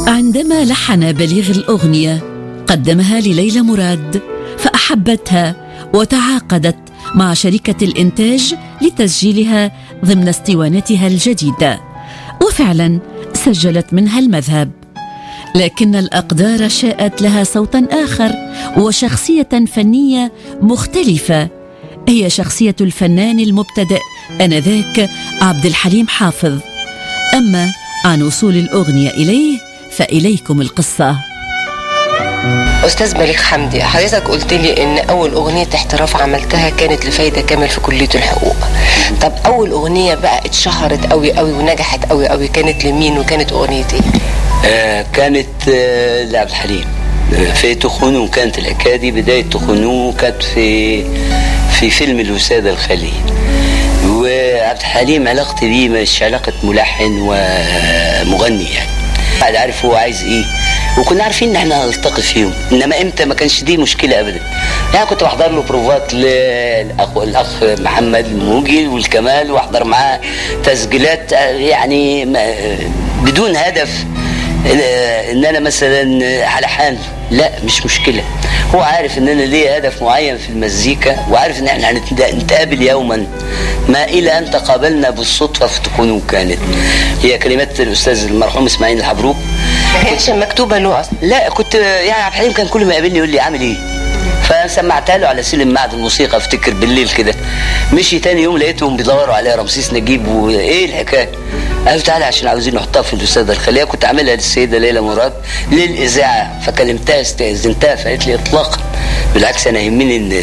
عندما لحن بليغ الأغنية قدمها لليلى مراد فأحبتها وتعاقدت مع شركة الإنتاج لتسجيلها ضمن اسطوانتها الجديدة وفعلا سجلت منها المذهب لكن الأقدار شاءت لها صوتا آخر وشخصية فنية مختلفة هي شخصية الفنان المبتدئ آنذاك عبد الحليم حافظ أما عن وصول الأغنية إليه فإليكم القصة استاذ بليغ حمدي حضرتك قلت لي ان اول اغنيه احتراف عملتها كانت لفايده كامل في كليه الحقوق طب اول اغنيه بقى اتشهرت قوي قوي ونجحت قوي قوي كانت لمين وكانت اغنيه ايه آه كانت آه لعبد الحليم آه في تخونو كانت الحكايه دي بدايه تخونو كانت في في فيلم الوساده الخليل وعبد الحليم علاقتي بيه مش علاقه ملحن ومغني يعني قاعد عارف هو عايز ايه وكنا عارفين ان احنا هنلتقي فيهم انما امتى ما كانش دي مشكله ابدا يعني كنت بحضر له بروفات للاخ الاخ محمد الموجي والكمال واحضر معاه تسجيلات يعني بدون هدف ان انا مثلا حلحان لا مش مشكله هو عارف ان انا ليا هدف معين في المزيكا وعارف ان احنا هنتقابل يوما ما الى ان تقابلنا بالصدفه في تكون كانت هي كلمات الاستاذ المرحوم اسماعيل الحبروك ما كانتش مكتوبه له اصلا لا كنت يعني عبد الحليم كان كل ما يقابلني يقول لي عامل ايه فسمعتها له على سلم معهد الموسيقى افتكر بالليل كده مشي تاني يوم لقيتهم بيدوروا عليها رمسيس نجيب وايه الحكايه قالوا تعالى عشان عاوزين نحطها في الوساده الخليه كنت عاملها للسيده ليلى مراد للاذاعه فكلمتها استاذنتها فقالت لي اطلاقا بالعكس انا يهمني ان